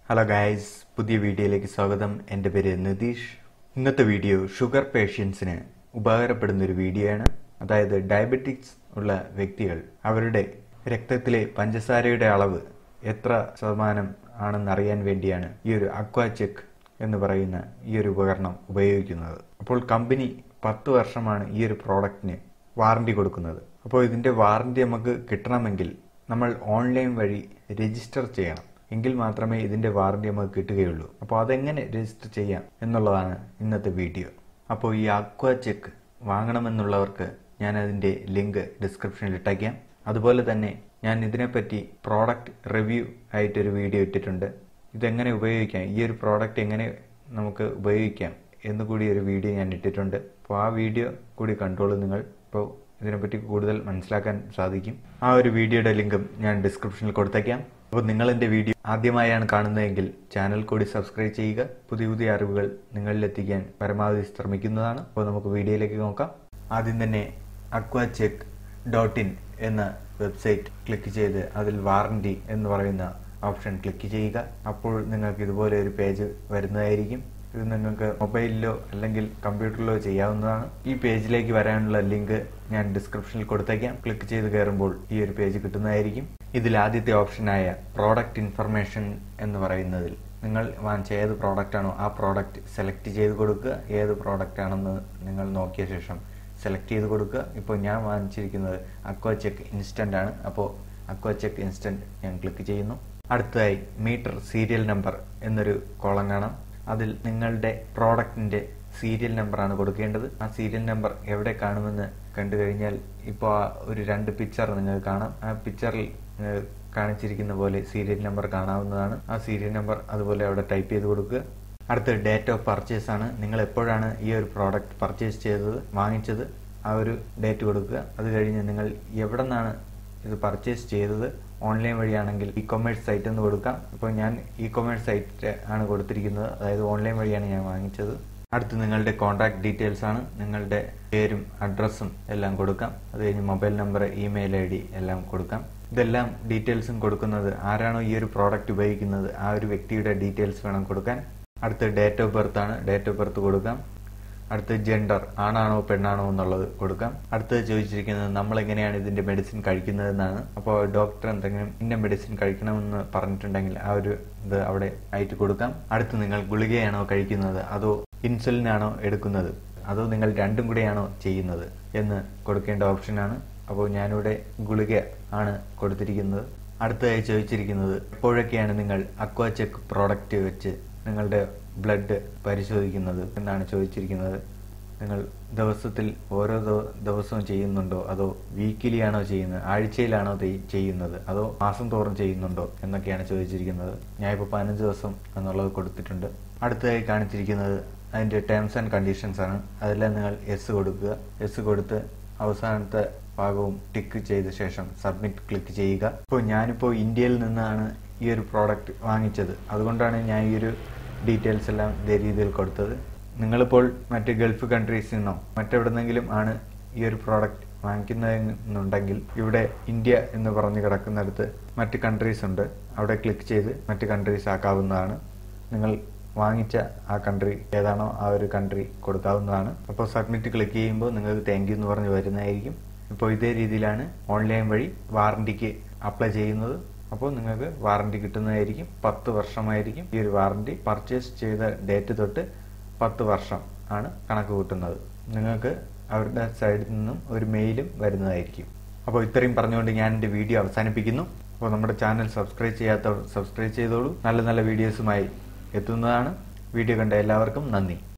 hello guys പുതിയ വീഡിയോയിലേക്ക് സ്വാഗതം എൻ്റെ പേര് നിതീഷ് ഇന്നത്തെ വീഡിയോ ഷുഗർ പേഷ്യൻസിന് ഉപകാരപ്പെടുന്ന ഒരു വീഡിയോ ആണ് അതായത് ഡയബറ്റിക്സ് ഉള്ള വ്യക്തികൾ അവരുടെ രക്തത്തിലെ പഞ്ചസാരയുടെ അളവ് എത്ര ശതമാനം ആണെന്ന് അറിയാൻ വേണ്ടിയാണ് ഈ ഒരു അക്വാ ചെക്ക് എന്ന് പറയുന്ന ഈ ഒരു ഉപകരണം ഉപയോഗിക്കുന്നത് അപ്പോൾ കമ്പനി പത്ത് വർഷമാണ് ഈ ഒരു പ്രോഡക്റ്റിന് വാറണ്ടി കൊടുക്കുന്നത് അപ്പോൾ ഇതിൻ്റെ വാറണ്ടി നമുക്ക് കിട്ടണമെങ്കിൽ നമ്മൾ ഓൺലൈൻ വഴി രജിസ്റ്റർ ചെയ്യണം എങ്കിൽ മാത്രമേ ഇതിൻ്റെ വാറണ്ടി നമുക്ക് കിട്ടുകയുള്ളൂ അപ്പോൾ അതെങ്ങനെ രജിസ്റ്റർ ചെയ്യാം എന്നുള്ളതാണ് ഇന്നത്തെ വീഡിയോ അപ്പോൾ ഈ അക്വ ചെക്ക് വാങ്ങണമെന്നുള്ളവർക്ക് ഞാൻ അതിൻ്റെ ലിങ്ക് ഡിസ്ക്രിപ്ഷനിൽ ഇട്ടേക്കാം അതുപോലെ തന്നെ ഞാൻ ഇതിനെപ്പറ്റി പ്രോഡക്റ്റ് റിവ്യൂ ആയിട്ടൊരു വീഡിയോ ഇട്ടിട്ടുണ്ട് ഇതെങ്ങനെ ഉപയോഗിക്കാം ഈ ഒരു പ്രോഡക്റ്റ് എങ്ങനെ നമുക്ക് ഉപയോഗിക്കാം എന്ന് കൂടി ഒരു വീഡിയോ ഞാൻ ഇട്ടിട്ടുണ്ട് അപ്പോൾ ആ വീഡിയോ കൂടി കണ്ടോളൂ നിങ്ങൾ ഇപ്പോൾ ഇതിനെപ്പറ്റി കൂടുതൽ മനസ്സിലാക്കാൻ സാധിക്കും ആ ഒരു വീഡിയോയുടെ ലിങ്കും ഞാൻ ഡിസ്ക്രിപ്ഷനിൽ കൊടുത്തേക്കാം അപ്പോൾ നിങ്ങൾ എൻ്റെ വീഡിയോ ആദ്യമായാണ് കാണുന്നതെങ്കിൽ ചാനൽ കൂടി സബ്സ്ക്രൈബ് ചെയ്യുക പുതിയ പുതിയ അറിവുകൾ നിങ്ങളിലെത്തിക്കാൻ പരമാവധി ശ്രമിക്കുന്നതാണ് അപ്പോൾ നമുക്ക് വീഡിയോയിലേക്ക് നോക്കാം ആദ്യം തന്നെ അക്വാ ചെക്ക് ഡോട്ട് ഇൻ എന്ന വെബ്സൈറ്റ് ക്ലിക്ക് ചെയ്ത് അതിൽ വാറണ്ടി എന്ന് പറയുന്ന ഓപ്ഷൻ ക്ലിക്ക് ചെയ്യുക അപ്പോൾ നിങ്ങൾക്ക് ഇതുപോലെ ഒരു പേജ് വരുന്നതായിരിക്കും ഇത് നിങ്ങൾക്ക് മൊബൈലിലോ അല്ലെങ്കിൽ കമ്പ്യൂട്ടറിലോ ചെയ്യാവുന്നതാണ് ഈ പേജിലേക്ക് വരാനുള്ള ലിങ്ക് ഞാൻ ഡിസ്ക്രിപ്ഷനിൽ കൊടുത്തേക്കാം ക്ലിക്ക് ചെയ്ത് കയറുമ്പോൾ ഈ ഒരു പേജ് കിട്ടുന്നതായിരിക്കും ഇതിൽ ആദ്യത്തെ ഓപ്ഷനായ പ്രോഡക്റ്റ് ഇൻഫർമേഷൻ എന്ന് പറയുന്നതിൽ നിങ്ങൾ വാങ്ങിച്ച ഏത് പ്രോഡക്റ്റ് ആണോ ആ പ്രോഡക്റ്റ് സെലക്ട് ചെയ്ത് കൊടുക്കുക ഏത് പ്രോഡക്റ്റ് ആണെന്ന് നിങ്ങൾ നോക്കിയ ശേഷം സെലക്ട് ചെയ്ത് കൊടുക്കുക ഇപ്പോൾ ഞാൻ വാങ്ങിച്ചിരിക്കുന്നത് അക്വാ ചെക്ക് ഇൻസ്റ്റൻ്റ് ആണ് അപ്പോൾ അക്വാ ചെക്ക് ഇൻസ്റ്റൻറ്റ് ഞാൻ ക്ലിക്ക് ചെയ്യുന്നു അടുത്തതായി മീറ്റർ സീരിയൽ നമ്പർ എന്നൊരു കോളം കാണാം അതിൽ നിങ്ങളുടെ പ്രോഡക്റ്റിന്റെ സീരിയൽ നമ്പറാണ് കൊടുക്കേണ്ടത് ആ സീരിയൽ നമ്പർ എവിടെ കാണുമെന്ന് കണ്ടു കഴിഞ്ഞാൽ ഇപ്പോൾ ആ ഒരു രണ്ട് പിക്ചർ നിങ്ങൾക്ക് കാണാം ആ പിക്ചറിൽ കാണിച്ചിരിക്കുന്ന പോലെ സീരിയൽ നമ്പർ കാണാവുന്നതാണ് ആ സീരിയൽ നമ്പർ അതുപോലെ അവിടെ ടൈപ്പ് ചെയ്ത് കൊടുക്കുക അടുത്ത ഡേറ്റ് ഓഫ് പർച്ചേസ് ആണ് നിങ്ങൾ എപ്പോഴാണ് ഈ ഒരു പ്രോഡക്റ്റ് പർച്ചേസ് ചെയ്തത് വാങ്ങിച്ചത് ആ ഒരു ഡേറ്റ് കൊടുക്കുക അത് കഴിഞ്ഞ് നിങ്ങൾ എവിടെ നിന്നാണ് ഇത് പർച്ചേസ് ചെയ്തത് ഓൺലൈൻ വഴിയാണെങ്കിൽ ഇ കൊമേഴ്സ് സൈറ്റ് എന്ന് കൊടുക്കാം ഇപ്പോൾ ഞാൻ ഇ കൊമേഴ്സ് സൈറ്റ് ആണ് കൊടുത്തിരിക്കുന്നത് അതായത് ഓൺലൈൻ വഴിയാണ് ഞാൻ വാങ്ങിച്ചത് അടുത്ത് നിങ്ങളുടെ കോൺടാക്ട് ഡീറ്റെയിൽസ് ആണ് നിങ്ങളുടെ പേരും അഡ്രസ്സും എല്ലാം കൊടുക്കാം അത് കഴിഞ്ഞ് mobile number email I D എല്ലാം കൊടുക്കാം ഇതെല്ലാം ഡീറ്റെയിൽസും കൊടുക്കുന്നത് ആരാണോ ഈ ഒരു പ്രോഡക്റ്റ് ഉപയോഗിക്കുന്നത് ആ ഒരു വ്യക്തിയുടെ ഡീറ്റെയിൽസ് വേണം കൊടുക്കാൻ അടുത്ത് ഡേറ്റ് ഓഫ് ബർത്ത് ആണ് ഡേറ്റ് ഓഫ് ബർത്ത് കൊടുക്കാം അടുത്ത് ജെൻഡർ ആണാണോ പെണ്ണാണോ എന്നുള്ളത് കൊടുക്കാം അടുത്തത് ചോദിച്ചിരിക്കുന്നത് നമ്മൾ എങ്ങനെയാണ് ഇതിന്റെ മെഡിസിൻ കഴിക്കുന്നതെന്നാണ് അപ്പോൾ ഡോക്ടർ എന്തെങ്കിലും ഇന്ന മെഡിസിൻ കഴിക്കണമെന്ന് പറഞ്ഞിട്ടുണ്ടെങ്കിൽ ആ ഒരു ഇത് അവിടെ ആയിട്ട് കൊടുക്കാം അടുത്ത് നിങ്ങൾ ഗുളികയാണോ കഴിക്കുന്നത് അതോ ഇൻസുലിൻ ആണോ എടുക്കുന്നത് അതോ നിങ്ങൾ രണ്ടും കൂടെയാണോ ചെയ്യുന്നത് എന്ന് കൊടുക്കേണ്ട ഓപ്ഷനാണ് അപ്പോൾ ഞാനിവിടെ ഗുളിക ആണ് കൊടുത്തിരിക്കുന്നത് അടുത്തതായി ചോദിച്ചിരിക്കുന്നത് എപ്പോഴൊക്കെയാണ് നിങ്ങൾ അക്വാ ചെക്ക് പ്രോഡക്റ്റ് വെച്ച് നിങ്ങളുടെ ബ്ലഡ് പരിശോധിക്കുന്നത് എന്നാണ് ചോദിച്ചിരിക്കുന്നത് നിങ്ങൾ ദിവസത്തിൽ ഓരോ ദിവസവും ചെയ്യുന്നുണ്ടോ അതോ വീക്കിലി ആണോ ചെയ്യുന്നത് ആഴ്ചയിലാണോ ചെയ്യുന്നത് അതോ മാസം തോറും ചെയ്യുന്നുണ്ടോ എന്നൊക്കെയാണ് ചോദിച്ചിരിക്കുന്നത് ഞാൻ ഇപ്പോൾ പതിനഞ്ച് ദിവസം എന്നുള്ളത് കൊടുത്തിട്ടുണ്ട് അടുത്തതായി കാണിച്ചിരിക്കുന്നത് അതിൻ്റെ ടേംസ് ആൻഡ് കണ്ടീഷൻസ് ആണ് അതെല്ലാം നിങ്ങൾ എസ് കൊടുക്കുക എസ് കൊടുത്ത് അവസാനത്തെ ഭാഗവും ടിക്ക് ചെയ്ത ശേഷം സബ്മിറ്റ് ക്ലിക്ക് ചെയ്യുക ഇപ്പോൾ ഞാനിപ്പോൾ ഇന്ത്യയിൽ നിന്നാണ് ഈ ഒരു പ്രോഡക്റ്റ് വാങ്ങിച്ചത് അതുകൊണ്ടാണ് ഞാൻ ഈ ഒരു ഡീറ്റെയിൽസ് എല്ലാം ഇതേ രീതിയിൽ കൊടുത്തത് നിങ്ങളിപ്പോൾ മറ്റ് ഗൾഫ് കൺട്രീസിൽ നിന്നോ മറ്റെവിടെന്നെങ്കിലും ആണ് ഈ ഒരു പ്രോഡക്റ്റ് വാങ്ങിക്കുന്നതെന്നുണ്ടെങ്കിൽ ഇവിടെ ഇന്ത്യ എന്ന് പറഞ്ഞു കിടക്കുന്നിടത്ത് മറ്റ് കൺട്രീസ് ഉണ്ട് അവിടെ ക്ലിക്ക് ചെയ്ത് മറ്റ് കൺട്രീസ് ആക്കാവുന്നതാണ് നിങ്ങൾ വാങ്ങിച്ച ആ കൺട്രി ഏതാണോ ആ ഒരു കൺട്രി കൊടുക്കാവുന്നതാണ് അപ്പോൾ സബ്മിറ്റ് ക്ലിക്ക് ചെയ്യുമ്പോൾ നിങ്ങൾക്ക് താങ്ക് യു എന്ന് പറഞ്ഞ് വരുന്നതായിരിക്കും ഇപ്പോൾ ഇതേ രീതിയിലാണ് ഓൺലൈൻ വഴി വാറണ്ടിക്ക് അപ്ലൈ ചെയ്യുന്നത് അപ്പോൾ നിങ്ങൾക്ക് വാറണ്ടി കിട്ടുന്നതായിരിക്കും പത്ത് വർഷമായിരിക്കും ഈ ഒരു വാറണ്ടി പർച്ചേസ് ചെയ്ത ഡേറ്റ് തൊട്ട് പത്ത് വർഷം ആണ് കണക്ക് കൂട്ടുന്നത് നിങ്ങൾക്ക് അവരുടെ സൈഡിൽ നിന്നും ഒരു മെയിലും വരുന്നതായിരിക്കും അപ്പോൾ ഇത്രയും പറഞ്ഞുകൊണ്ട് ഞാൻ എൻ്റെ വീഡിയോ അവസാനിപ്പിക്കുന്നു അപ്പോൾ നമ്മുടെ ചാനൽ സബ്സ്ക്രൈബ് ചെയ്യാത്തവർ സബ്സ്ക്രൈബ് ചെയ്തോളൂ നല്ല നല്ല വീഡിയോസുമായി എത്തുന്നതാണ് വീഡിയോ കണ്ട എല്ലാവർക്കും നന്ദി